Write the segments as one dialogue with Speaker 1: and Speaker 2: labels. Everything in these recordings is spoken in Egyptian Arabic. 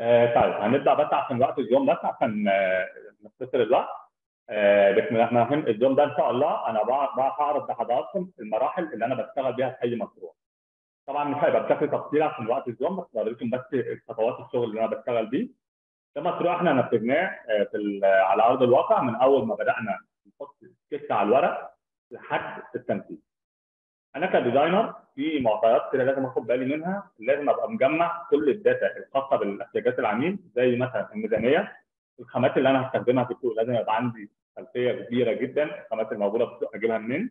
Speaker 1: آه طيب هنبدا بس عشان وقت اليوم بس عشان آه نختصر الوقت آه بسم الله الرحمن الرحيم اليوم ده ان شاء الله انا بع- بع- هعرض لحضراتكم المراحل اللي انا بشتغل بيها في اي مشروع. طبعا مش هيبقى بشكل تفصيلي عشان وقت اليوم بس بوريكم بس خطوات الشغل اللي انا بشتغل بيه. ده مشروع احنا نفذناه آه، في ال- على ارض الواقع من اول ما بدانا نحط سكتش على الورق لحد التنفيذ. انا كديزاينر في معطيات كده لازم اخد بالي منها لازم ابقى مجمع كل الداتا الخاصه بالاحتياجات العميل زي مثلا الميزانيه الخامات اللي انا هستخدمها في السوق لازم يبقى عندي خلفيه كبيره جدا الخامات الموجوده في السوق اجيبها منين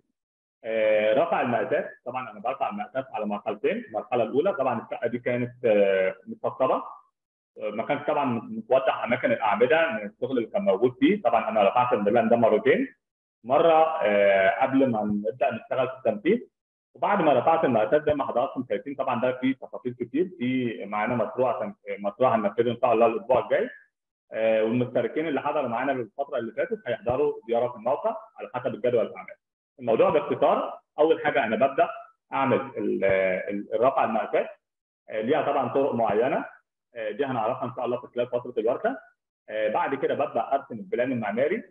Speaker 1: آه، رفع المقاسات طبعا انا برفع المقاسات على مرحلتين المرحله الاولى طبعا الشقه دي كانت آه، متسطبه آه، ما كانش طبعا متوضح اماكن الاعمده من الشغل اللي كان موجود فيه طبعا انا رفعت البلان ده مرتين مره آه، قبل ما نبدا نشتغل في التنفيذ وبعد ما رفعت المقاسات زي ما حضراتكم شايفين طبعا ده فيه تفاصيل كتير في معانا مشروع تن- مشروع هننفذه ان شاء الله الاسبوع الجاي آه، والمشتركين اللي حضروا معانا الفتره اللي فاتت هيحضروا زياره في الموقع على حسب الجدول الاعمال. الموضوع باختصار اول حاجه انا ببدا اعمل ال- ال- الرفع المقاسات آه، ليها طبعا طرق معينه آه، دي هنعرفها ان شاء الله في خلال فتره الورشه آه، بعد كده ببدا ارسم البلان المعماري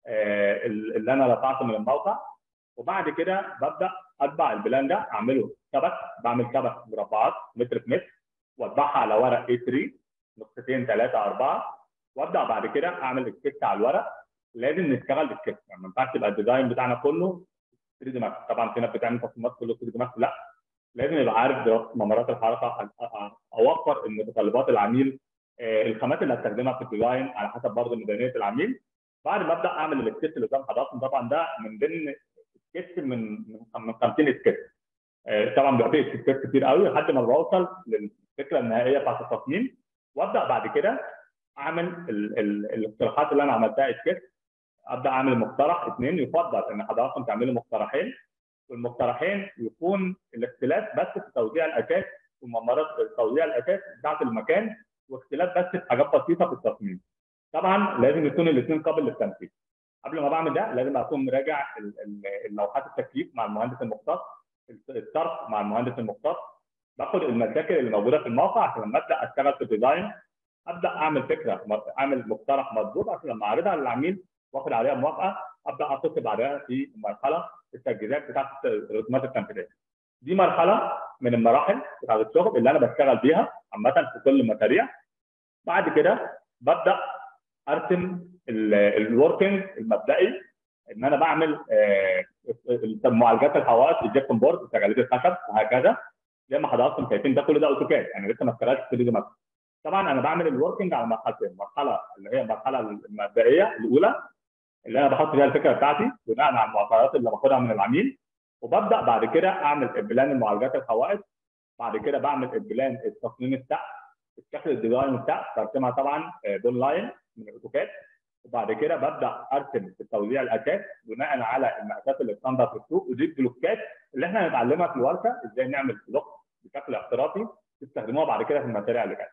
Speaker 1: آه، اللي انا رفعته من الموقع وبعد كده ببدا اطبع البلان ده اعمله شبك بعمل شبك مربعات متر في متر واطبعها على ورق A3 نقطتين ثلاثه اربعه وابدا بعد كده اعمل سكتش على الورق لازم نشتغل بالسكتش يعني ما ينفعش يبقى الديزاين بتاعنا كله 3 دي ماكس طبعا في ناس بتعمل تصميمات كله 3 دي ماكس لا لازم يبقى عارف دراسه ممرات الحركه أ- أ- اوفر متطلبات العميل آه، الخامات اللي هستخدمها في الديزاين على حسب برضه ميزانيه العميل بعد ما ابدا اعمل السكتش اللي قدام حضراتكم طبعا ده من ضمن سكتش من من من 50 سكتش آه، طبعا بيبقى فيه سكتشات كتير قوي لحد ما بوصل للفكره النهائيه بتاعت التصميم وابدا بعد كده اعمل ال- ال- الاقتراحات اللي انا عملتها سكتش ابدا اعمل مقترح اثنين يفضل ان حضراتكم تعملوا مقترحين والمقترحين يكون الاختلاف بس في توزيع الاساس وممرات توزيع الاساس بتاعت المكان واختلاف بس في حاجات بسيطه في التصميم. طبعا لازم يكون الاثنين قابل للتنفيذ. قبل ما بعمل ده لازم اكون مراجع ال- ال- اللوحات التكييف مع المهندس المختص الصرف مع المهندس المختص باخد المشاكل اللي موجوده في الموقع عشان لما ابدا اشتغل في الديزاين ابدا اعمل فكره اعمل مقترح مضبوط عشان لما اعرضها للعميل واخد عليها موافقه ابدا اخش بعدها في مرحله التجهيزات بتاعت الرسومات التنفيذيه. دي مرحله من المراحل بتاعت الشغل اللي انا بشتغل بيها عامه في كل المشاريع. بعد كده ببدا ارسم الوركينج المبدئي ان انا بعمل آه، معالجات الحوائط الجيبسون بورد تجاعيد الخشب وهكذا زي ما حضراتكم شايفين ده كل ده اوتوكاد يعني لسه ما اشتغلتش 3 دي ماكس طبعا انا بعمل الوركينج على مرحلتين المرحله اللي هي المرحله المبدئيه الاولى اللي انا بحط فيها الفكره بتاعتي بناء على المعطيات اللي باخدها من العميل وببدا بعد كده اعمل البلان المعالجات الحوائط بعد كده بعمل البلان التصميم السقف الشكل الديزاين السقف برسمها طبعا دون لاين من الاوتوكاد وبعد كده ببدا ارسم التوزيع الاساس بناء على المقاسات اللي ستاندرد في السوق ودي البلوكات اللي احنا هنتعلمها في الورشه ازاي نعمل بلوك بشكل احترافي تستخدموها بعد كده في المشاريع اللي جايه.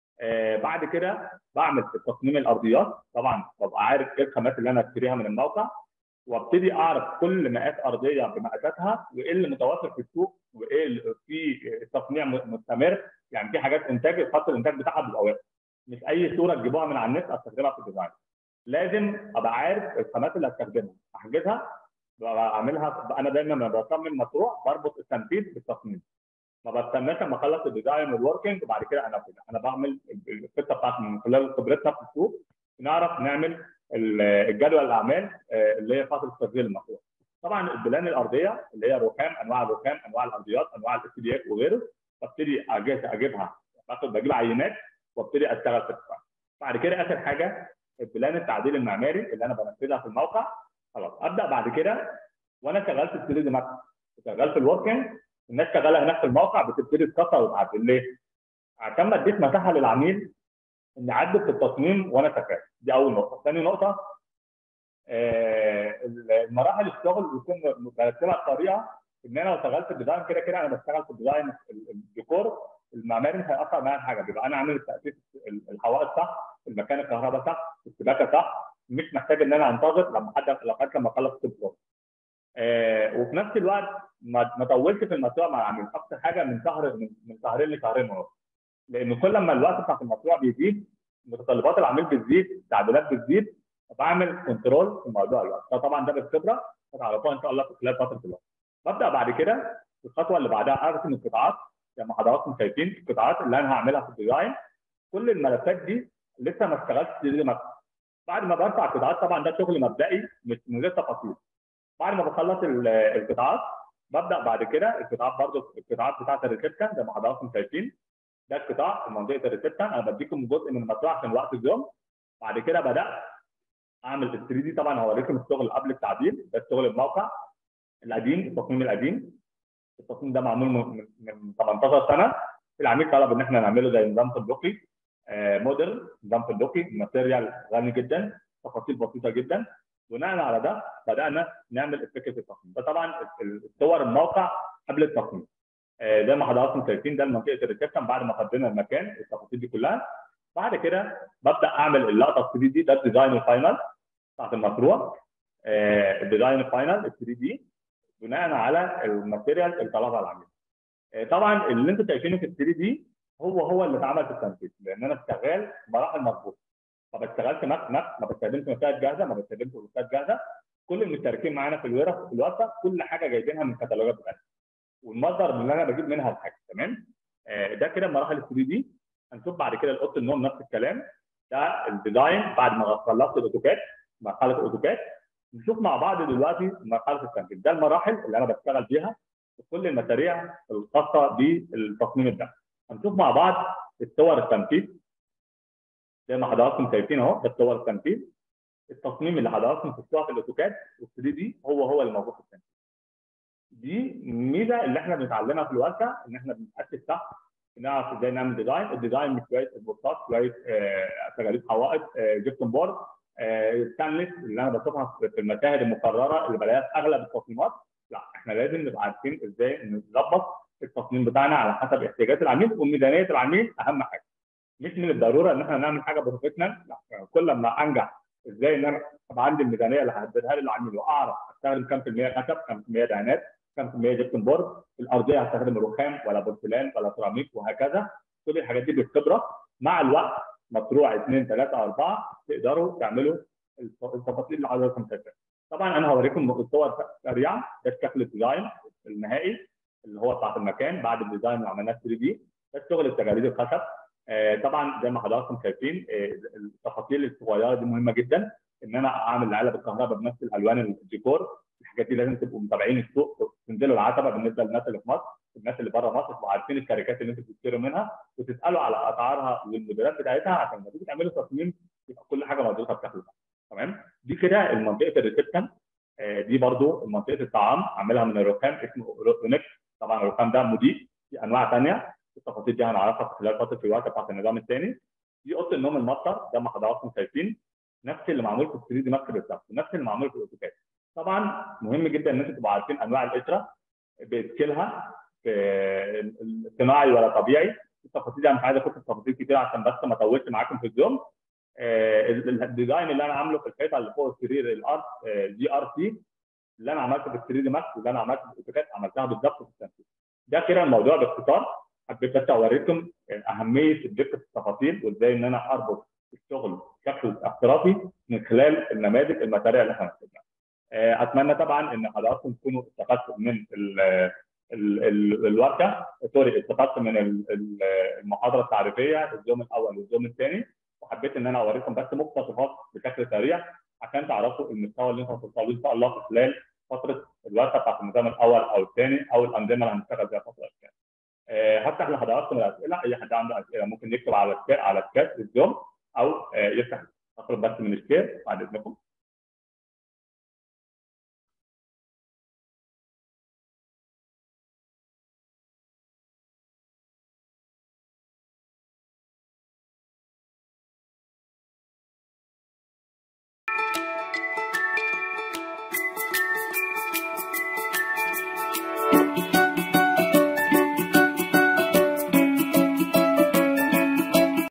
Speaker 1: آه بعد كده بعمل في تصميم الارضيات طبعا ببقى عارف ايه الخامات اللي انا اشتريها من الموقع وابتدي اعرف كل مقاس ارضيه بمقاساتها وايه اللي متوفر في السوق وايه اللي في تصنيع م- مستمر يعني في حاجات انتاج خط الانتاج بتاعها بيبقى واقف مش اي صوره تجيبوها من على النت استخدمها في الديزاين لازم ابقى عارف الخامات اللي هستخدمها احجزها ببقى اعملها انا دايما لما بصمم مشروع بربط التنفيذ بالتصميم ما بستناش لما اخلص الديزاين والوركينج وبعد كده انفذ انا بعمل الخطه بتاعتي من خلال خبرتنا في السوق نعرف نعمل ال- الجدول الاعمال آه، اللي هي فتره تسجيل المشروع طبعا البلان الارضيه اللي هي الرخام انواع الرخام انواع الارضيات انواع الاس دي اف وغيره ببتدي أجهز- اجيبها باخد بجيب عينات وابتدي اشتغل في الديزاين بعد كده اخر حاجه البلان التعديل المعماري اللي انا بنفذها في الموقع خلاص ابدا بعد كده وانا شغال في 3 دي ماكس شغال في الوركينج الناس شغاله هناك في الموقع بتبتدي تكسر وتعدل ليه؟ عشان ما اديش مساحه للعميل ان يعدل في التصميم وانا شغال دي اول نقطه، ثاني نقطه آه، المراحل الشغل بيكون برتبها بطريقه ان انا لو شغلت في الديزاين كده كده انا بشتغل في الديزاين ال- الديكور المعماري مش هيأثر معايا في حاجه بيبقى انا عامل التأسيس ال- الحوائط صح المكان الكهرباء صح السباكه صح مش محتاج ان انا انتظر لما حد لغايه لما اخلص البروجكت آه وفي نفس الوقت ما ما طولش في المشروع مع العميل اكثر حاجه من شهر من, من شهرين لشهرين ونص لان كل ما الوقت بتاع المشروع بيزيد متطلبات العميل بتزيد التعديلات بتزيد بعمل كنترول في موضوع الوقت فطبعا ده بالخبره هتعرفوها ان شاء الله في خلال فتره الوقت ببدا بعد كده الخطوه اللي بعدها ارسم القطاعات زي ما حضراتكم شايفين القطاعات اللي انا هعملها في الديزاين كل الملفات دي لسه ما اشتغلتش دي مكتب بعد ما برفع القطاعات طبعا ده شغل مبدئي مش من غير تفاصيل بعد ما بخلص القطاعات ببدا بعد كده القطاعات برضه القطاعات بتاعت الريسبشن زي ما حضراتكم شايفين ده القطاع في منطقه الريسبشن انا بديكم جزء من المشروع عشان وقت اليوم بعد كده بدات اعمل ال 3 دي طبعا هوريكم الشغل قبل التعديل ده الشغل الموقع القديم التصميم القديم التصميم ده معمول من من 18 سنه العميل طلب ان احنا نعمله زي نظام تطبيقي موديل نظام تطبيقي ماتيريال غني جدا تفاصيل بسيطه جدا بناء على ده بدانا نعمل فكره التصميم ده طبعا الصور الموقع قبل التصميم زي ما حضراتكم شايفين ده منطقه الريسبشن بعد ما فضينا المكان التفاصيل دي كلها بعد كده ببدا اعمل اللقطه 3 دي ده الديزاين الفاينل بتاعت المشروع الديزاين الفاينل ال 3 دي بناء على الماتيريال اللي طلبها العميل طبعا اللي انتم شايفينه في ال 3 دي هو هو اللي اتعمل في التنفيذ لان انا شغال مراحل مظبوطه ما بشتغلش مك مك ما بستخدمش مساعد جاهزه ما بستخدمش اوتوكاد جاهزه كل المشتركين معانا في الورق في الواتساب كل حاجه جايبينها من الكتالوجات بتاعتنا والمصدر اللي انا بجيب منها الحاجه تمام آه ده كده مراحل ال 3 دي هنشوف بعد كده اوضه النوم نفس الكلام ده الديزاين بعد ما خلصت الاوتوكاد مرحله الاوتوكاد نشوف مع بعض دلوقتي مرحله التنفيذ ده المراحل اللي انا بشتغل فيها في كل المشاريع الخاصه بالتصميم ده هنشوف مع بعض الصور التنفيذ زي ما حضراتكم شايفين اهو ده صور التنفيذ التصميم اللي حضراتكم شفتوها في الاوتوكاد وال 3 دي هو هو اللي موجود في التنفيذ دي ميزه اللي احنا بنتعلمها في الورشه ان احنا بنتاكد صح نعرف ازاي نعمل ديزاين الديزاين مش شويه اسبوتات شويه تجاريد حوائط جبتن بورد ستانلس اللي انا بشوفها في المشاهد المكرره اللي بلاقيها في اغلب التصميمات لا احنا لازم نبقى عارفين ازاي نظبط التصميم بتاعنا على حسب احتياجات العميل وميزانيه العميل اهم حاجه مش من الضروره ان احنا نعمل حاجه بروفيشنال لا كل ما انجح ازاي ان انا ابقى عندي الميزانيه اللي هحددها للعميل واعرف استخدم كام في المية خشب كام في المية دهانات كام في المية جبتن بورد الارضيه هستخدم رخام ولا بورسلان ولا سيراميك وهكذا كل الحاجات دي بالخبره مع الوقت مشروع اثنين ثلاثه اربعه تقدروا تعملوا التفاصيل اللي حضراتكم شايفينها. طبعا انا هوريكم الصور سريعه ده شكل الديزاين النهائي اللي هو بتاعت المكان بعد الديزاين اللي عملناه 3 دي ده شغل التجاريد الخشب آه طبعا زي ما حضراتكم شايفين آه التفاصيل الصغيره دي مهمه جدا ان انا اعمل علب الكهرباء بنفس الالوان الديكور الحاجات دي لازم تبقوا متابعين السوق تنزلوا العتبه بالنسبه للناس اللي في مصر الناس اللي بره مصر تبقوا عارفين الشركات اللي انتوا بتشتروا منها وتسالوا على اسعارها والموديلات بتاعتها عشان لما تيجي تعملوا تصميم يبقى كل حاجه مظبوطه بشكل صح تمام دي كده المنطقه الريسبشن آه دي برضو منطقه الطعام عاملها من الرخام اسمه رونكس طبعا الرخام ده مضيء في انواع ثانيه التفاصيل دي هنعرفها في خلال فتره الوقت بتاعت النظام الثاني دي اوضه النوم المطر زي ما حضراتكم شايفين نفس اللي معمول في ال 3 دي ماكس بالظبط ونفس اللي معمول في الاوتوكاد طبعا مهم جدا ان انتم تبقوا عارفين انواع القشره باشكالها صناعي ولا طبيعي التفاصيل دي انا مش عايز اخش في تفاصيل كتير عشان بس ما اطولش معاكم في اليوم الديزاين اللي انا عامله في الحيطه اللي فوق السرير الارت جي ار سي اللي انا عملته في 3 دي ماكس واللي انا عملته في الاوتوكاد عملتها بالظبط في التنفيذ ده كده الموضوع باختصار حبيت بس اوريكم اهميه الدقه في التفاصيل وازاي ان انا اربط الشغل بشكل احترافي من خلال النماذج المشاريع اللي احنا بنعملها. اتمنى طبعا ان حضراتكم تكونوا استفدتوا من الورشه سوري استفدت من المحاضره التعريفيه اليوم الاول واليوم الثاني وحبيت ان انا اوريكم بس مقتطفات بشكل سريع عشان تعرفوا المستوى اللي انتم هتوصلوا ان شاء الله في خلال فتره الورشه بتاعت النظام الاول او الثاني او الانظمه اللي هنشتغل بيها الفتره الجايه. هفتح لحضراتكم الاسئله اي حد عنده اسئله ممكن يكتب على الشات على الشات الزوم او يفتح اخرج بس من الشات بعد اذنكم.